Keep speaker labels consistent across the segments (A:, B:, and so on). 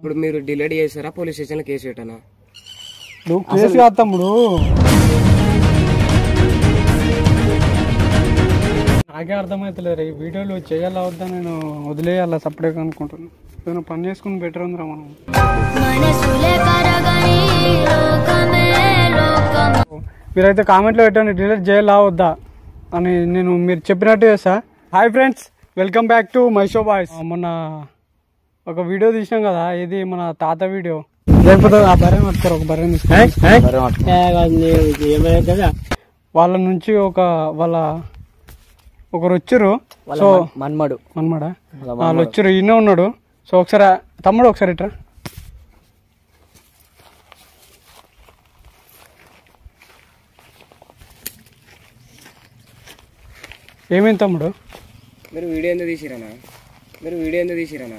A: ఇప్పుడు మీరు డిలీట్ చేస్తారా పోలీస్ స్టేషన్ లో కేసు పెట్టానా
B: నువ్వు కేసు కాదు తమ్ముడు నాకే అర్థమవుతలేదు ఈ వీడియోలు చేయాలా వద్దా నేను వదిలేయాలా సపరేట్గా అనుకుంటున్నాను ఏదైనా పని చేసుకుని బెటర్ ఉందిరా మనం
C: మనసులే కరగని లోకమే లోకము
B: మీరైతే కామెంట్లో పెట్టండి డిలీట్ చేయాలా వద్దా అని నేను మీరు చెప్పినట్టు చేస్తా hi friends welcome back to my show boys మొన్న ఒక వీడియో తీసినాం కదా ఇది మన తాత వీడియో లేకపోతే ఆ బర్రె పట్టుకోరు ఒక బర్రె తీసుకుని వాళ్ళ నుంచి ఒక వాళ్ళ ఒకరు వచ్చారు సో
D: మన్మడు
B: అనమాట వాళ్ళు వచ్చారు ఈయన ఉన్నాడు సో ఒకసారి ఆ- తమ్ముడు ఒకసారి ఇట్రా ఏమైంది తమ్ముడు
A: మీరు వీడియో ఎందుకు తీసిరానా మీరు వీడియో ఎందుకు తీసిరానా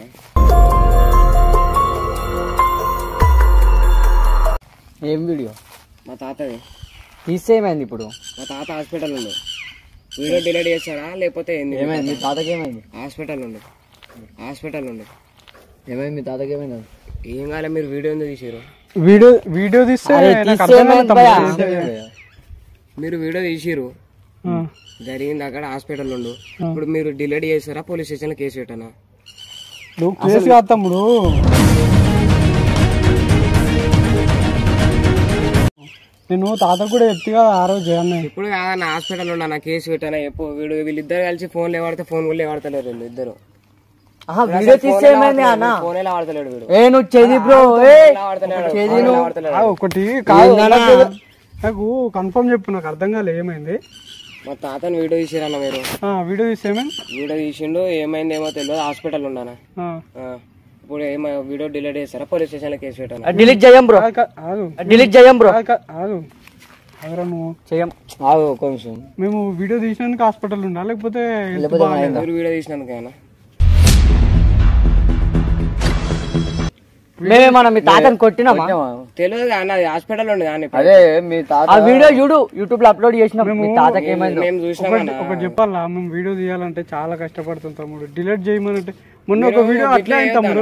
D: ఏం వీడియో
A: మా తాతది
D: తీస్తే ఏమైంది ఇప్పుడు
A: మా తాత హాస్పిటల్ ఉండు వీడియో డిలీట్ చేస్తారా లేకపోతే ఏంది
D: ఏమైంది మీ తాతకి ఏమైంది
A: హాస్పిటల్ ఉండు హాస్పిటల్ ఉండు
D: ఏమైంది మీ తాతకి ఏమైంది
A: ఏం కాలే మీరు వీడియో ఎందుకు తీసిరు
B: వీడియో వీడియో తీస్తే
D: అరే,
B: నాకు
D: తీస్తే
B: అర్థం కాదు
D: ఏమైంది
B: తమ్ముడు.
D: భయ్యా?
A: మీరు వీడియో తీసిరు
B: ఆ,
A: జరిగింది అక్కడ హాస్పిటల్ ఉండు ఇప్పుడు మీరు డిలీట్ చేస్తారా పోలీస్ స్టేషన్ లో కేసు పెట్టానా
B: నువ్వు కేసు కాదు తమ్ముడు నేను తాత కూడా చెప్తే కదా ఆ రోజు అన్నయ్య
A: ఇప్పుడు కాదన్న హాస్పిటల్ ఉన్నా నా కేసు పెట్టానా చెప్పు వీడు వీళ్ళిద్దరు కలిసి ఫోన్ లేవాడితే ఫోన్ కూడా లేవాడతలేరు వీళ్ళు ఇద్దరు
D: ఆహా, వీడియో తీస్తే ఏమైంది అన్న
A: ఫోన్ ఎలా వాడతలేడు వీడు
D: ఏ నువ్వు చెది బ్రో ఏ
A: వాడతలేడు
D: చెది
A: ఫోన్ ఎలా
D: నువ్వు
A: వాడతలేడు
B: ఆ, ఒకటి కాదు నాకు నాకు కన్ఫర్మ్ చెప్పు నాకు అర్థం కాలే ఏమైంది
A: మా తాతని వీడియో తీసిరన్న మీరు
B: ఆ, వీడియో తీస్తే ఏమైంది
A: వీడియో తీసిండు ఏమైంది ఏమో తెలియదు హాస్పిటల్ ఉన్నానా
B: ఆ,
A: ఆ. ఇప్పుడు ఏమో వీడియో డిలీట్ చేస్తారా పోలీస్ స్టేషన్ లో కేసు పెట్టానా
D: డిలీట్ చేయం బ్రో
B: కాదు, కాదు, ఆగు
D: డిలీట్ చేయం బ్రో
B: కాదు, కాదు, ఆగు ఎవరా నువ్వు
D: చేయం ఆగు ఒక నిమిషం
B: మేము వీడియో తీసినందుకు హాస్పిటల్ ఉండా లేకపోతే health బాగాలేదా?
A: మీరు వీడియో తీసినందుకైనా
D: మేమేమన్నా మీ తాతని కొట్టినామా
A: తెలియదు అన్న అది హాస్పిటల్ ఉండి కానీ
D: అదే మీ తాత ఆ వీడియో చూడు యూట్యూబ్ లో అప్లోడ్ చేసినాం మీ తాతకి ఏమైంది
A: మేము చూసినాం
B: ఒకటి చెప్పాలా మేము వీడియో తీయాలంటే చాలా కష్టపడుతాం తమ్ముడు డిలీట్ చేయమనంటే మొన్న ఒక వీడియో అట్లే అయింది తమ్ముడు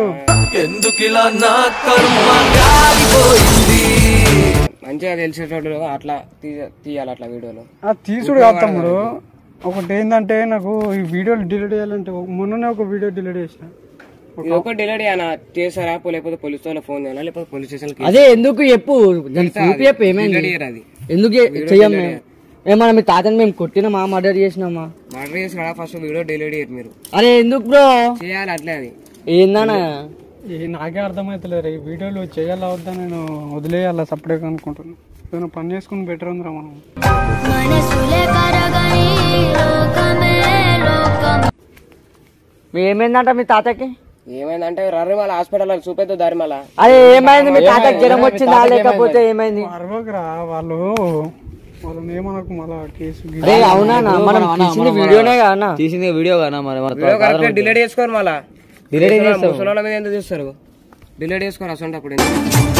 A: మంచిగా తెలిసేటోడు అట్లా తీయ- తీయాలి అట్లా వీడియోలు
B: ఆ తీసుడు కాదు తమ్ముడు ఒకటి ఏంటంటే నాకు ఈ వీడియోలు డిలీట్ చేయాలంటే ఒక- మొన్ననే ఒక వీడియో డిలీట్ చేసిన
A: ఇది ఒక డిలీట్ అయినా చేస్తారా పో- లేకపోతే పోలీస్ వాళ్ళ ఫోన్ చేయాలా లేకపోతే పోలీస్ స్టేషన్
D: అదే ఎందుకు చెప్పు దాని ప్రూఫ్ చెప్పు ఏమైంది
A: అది
D: ఎందుకు చే- చెయ్యం మేము ఏమన్నా మీ తాతని మేము కొట్టినామా మర్డర్ చేసినామా
A: మర్డర్ చేసి ఫస్ట్ వీడియో డిలీట్ చేయరు మీరు
D: అరే ఎందుకు బ్రో
A: చేయాలి అట్లే అది
D: ఏందన్నా
B: ఈ నాకే అర్థమవుతలేదు ఈ వీడియోలు చేయాలా వద్దా నేను వదిలేయాలా సపరేట్గా అనుకుంటున్నాను ఏదైనా పని చేసుకుని బెటర్ ఉందిరా మనం
C: మనసులే కరగని లోకమే లోకము
D: మీ ఏమైందంట మీ తాతకి
A: ఏమైందంటే రర్రిమల హాస్పిటల్ చూపేద్దు దారిమల
D: అరే ఏమైంది మీ తాతకి జ్వరం వచ్చిందా లేకపోతే ఏమైంది
B: అరవకరా వాళ్ళు వాళ్ళని ఏమనకు మళ్ళా కేసు గీ-
D: అరే అవునా అన్న? మనం తీసింది వీడియోనే కదా అన్న?
E: తీసింది వీడియో కదా మరి మన
A: వీడియో కరెక్ట్ డిలీట్ చేసుకోరు మళ్ళా
E: Delete ఏం
A: ముసలోళ్ళ మీద ఎందుకు చూస్తారు డిలీట్ చేసుకోరు అసలు అప్పుడు ఎందుకు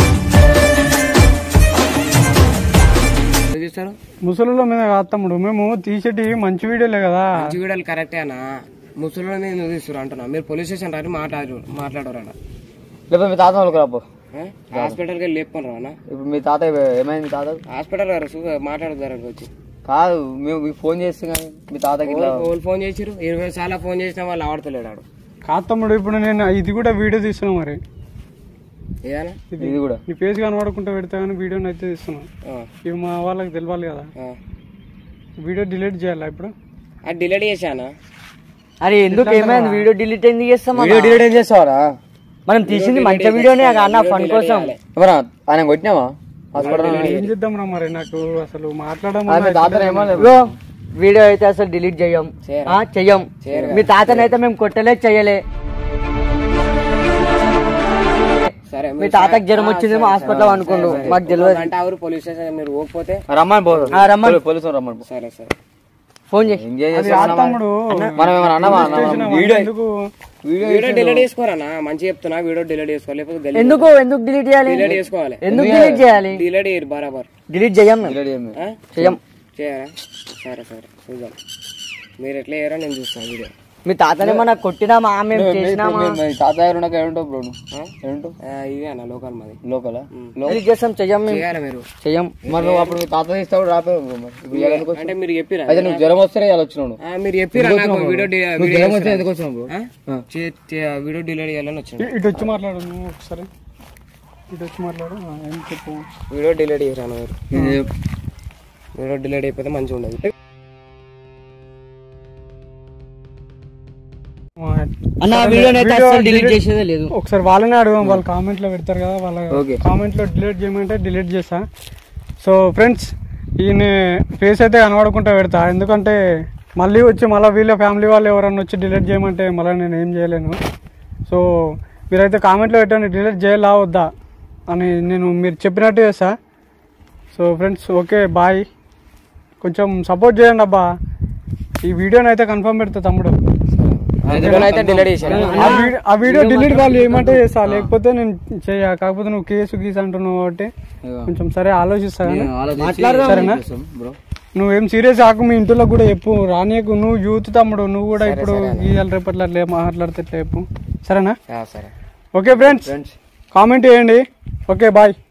A: ఎందుకు చూస్తారు
B: ముసలిలో మీద కాదు తమ్ముడు మేము తీసేటి మంచి వీడియోలే కదా
A: మంచి వీడియోలు కరెక్టే అన్న ముసలోళ్ళ మీద ఎందుకు తీస్తారు అంటున్నా మీరు పోలీస్ స్టేషన్ రాని మాట్లాడు మాట్లాడరు అన్న
E: లేకపోతే మీ తాత వాళ్ళకి రాపో
A: హాస్పిటల్కి వెళ్ళి లేపుకొని అన్న
E: ఇప్పుడు మీ తాత ఏమైంది మీ తాత
A: హాస్పిటల్ గారు మాట్లాడదు దగ్గరకు వచ్చి
E: కాదు మేము మీకు ఫోన్ చేస్తే కానీ మీ తాతకి ఇట్లా
A: వాళ్ళు ఫోన్ చేసిరు ఇరవై సార్లు ఫోన్ చేసినా వాళ్ళు ఆడతలేడు ఆడు
B: కాదు తమ్ముడు ఇప్పుడు నేను ఇది కూడా వీడియో తీస్తున్నా మరి
A: ఏదన్నా
E: ఇది కూడా
B: నీ పేజ్ కనబడకుండా పెడితే కానీ వీడియోని అయితే తీస్తున్నా
A: ఆ,
B: ఇవి మా వాళ్ళకి తెలియాలి కదా
A: ఆ.
B: వీడియో డిలీట్ చేయాలా ఇప్పుడు
A: అది డిలీట్ చేశానా
D: అరే ఎందుకు ఏమైంది వీడియో డిలీట్ ఎందుకు చేస్తాం
E: వీడియో డిలీట్ ఏం చేస్తావారా
D: మనం తీసింది మంచి వీడియోనే కదా అన్న ఫన్ కోసం
E: ఎవరా ఆయన కొట్టినావా హాస్పిటల్
B: ఏం చేద్దాం రా మరి నాకు అసలు మాట్లాడడం
E: మీ తాత ఏమో
D: బ్రో వీడియో అయితే అసలు డిలీట్ చెయ్యం ఆ, చెయ్యం మీ తాతని అయితే మేము కొట్టలే చెయ్యలే
A: సరే
D: మీ తాతకి జ్వరం వచ్చిందేమో హాస్పిటల్ అనుకోండు మాకు తెలియదు
A: అంటే ఎవరు పోలీస్ స్టేషన్ మీరు పోకపోతే
E: రమ్మని పోదు
D: ఆ, రమ్మని.
E: పోలీసు రమ్మని పో.
A: సరే సరే
D: ఫోన్ చేసి
E: ఎంజాయ్
B: అది
E: చేస్తాం
B: కాదు తమ్ముడు
E: మనం ఏమైనా అన్నామా అన్నా? మనం వీడియో
B: ఎందుకు
E: వీడియో
A: వీడియో డిలీట్ చేసుకోరన్నా మంచి చెప్తున్నా వీడియో డిలీట్ చేసుకోవాలి లేకపోతే గల్లీ
D: ఎందుకు ఎందుకు డిలీట్ చేయాలి
A: డిలీట్ చేసుకోవాలి
D: ఎందుకు డిలీట్ చేయాలి
A: డిలీట్ చేయరు బరాబర్
D: డిలీట్ చెయ్యం మేము.
E: డిలీట్ చేయము.
A: ఆ?
D: చెయ్యం
A: చేయరా సరే సరే చూద్దాం మీరు ఎట్లా చేయరో నేను చూస్తాను వీడియో
D: మీ తాతని ఏమన్నా కొట్టినామా మేము చేసినామా
E: తాత గారు ఉన్నాక ఏముంటావు బ్రో నువ్వు ఏముంటావు
A: ఆ, ఇదే అన్న లోకల్ మాది
E: లోకలా
D: డిలీట్ చేస్తాం చెయ్యం మేము
A: చేయాలి మీరు
D: చెయ్యం
E: మరి నువ్వు అప్పుడు మీ తాత తీస్తావు రాపే బ్రో మరి ఇప్పుడు ఇవాళ ఎందుకు వచ్చినావు?
A: అంటే మీరు చెప్పిరా
E: అయితే నువ్వు జ్వరం వస్తేనే ఇలా వచ్చినావు నువ్వు.
A: ఆ, మీరు చెప్పిరా నాకు వీడియో డి-
E: నువ్వు
A: వీడియో
E: జ్వరం వస్తే
A: చేస్తురా.
E: ఎందుకు వచ్చినావు బ్రో
A: ఆ? చే- చే- వీడియో డిలీట్ చేయాలని వచ్చింది
B: ఇ- ఇటు వచ్చి మాట్లాడు నువ్వు ఒకసారి ఇటు వచ్చి మాట్లాడు ఆ, ఏం చెప్పు
A: వీడియో డిలీట్ చేశాను మీరు
E: ఇది-
A: వీడియో డిలీట్ అయిపోతే మంచిగా ఉండదు
B: ఆ,
D: అన్న వీడియోని అయితే
B: వీడియో
D: అసలు డిలీట్
B: delete-
D: చేసేదే లేదు
B: ఒకసారి వాళ్ళనే అడుగుదాం వాళ్ళు కామెంట్ లో పెడతారు కదా వాళ్ళ
E: Okay.
B: కామెంట్ లో డిలీట్ చేయమంటే డిలీట్ చేస్తా సో ఫ్రెండ్స్ ఈయన ఫేస్ అయితే కనబడకుండా పెడతా ఎందుకంటే మళ్ళీ వచ్చి మళ్ళీ వీళ్ళ ఫ్యామిలీ వాళ్ళు ఎవరన్నా వచ్చి డిలీట్ చేయమంటే మళ్ళీ నేను ఏం చేయలేను సో మీరైతే కామెంట్లో పెట్టండి డిలీట్ చేయాలా వద్దా అని నేను మీరు చెప్పినట్టు చేస్తా సో ఫ్రెండ్స్ ఓకే బాయ్ కొంచెం సపోర్ట్ చేయండి అబ్బా ఈ వీడియోని అయితే కన్ఫర్మ్ పెడతా తమ్ముడు
A: అయితే డిలీట్ చేశాను
B: ఆ వీడియో- ఆ వీడియో డిలీట్ వాళ్ళు ఏమంటే చేస్తా లేకపోతే నేను చెయ్య కాకపోతే నువ్వు కేసు గీసు అంటున్నావు కాబట్టి కొంచెం సరే ఆలోచిస్తా కానీ
E: నేను ఆలోచించి
D: మాట్లాడదాం.
B: సరేనా
E: చేస్తాం బ్రో
B: నువ్వేం సీరియస్ ఆకు మీ ఇంట్లో కూడా చెప్పు రానియకు నువ్వు యూత్ తమ్ముడు నువ్వు కూడా ఇప్పుడు గీయాలి రేపట్లో అట్లా మాట్లాడితే ఎట్లా చెప్పు సరేనా
A: ఆ, సరే
B: ఓకే ఫ్రెండ్స్ కామెంట్ చేయండి ఓకే బాయ్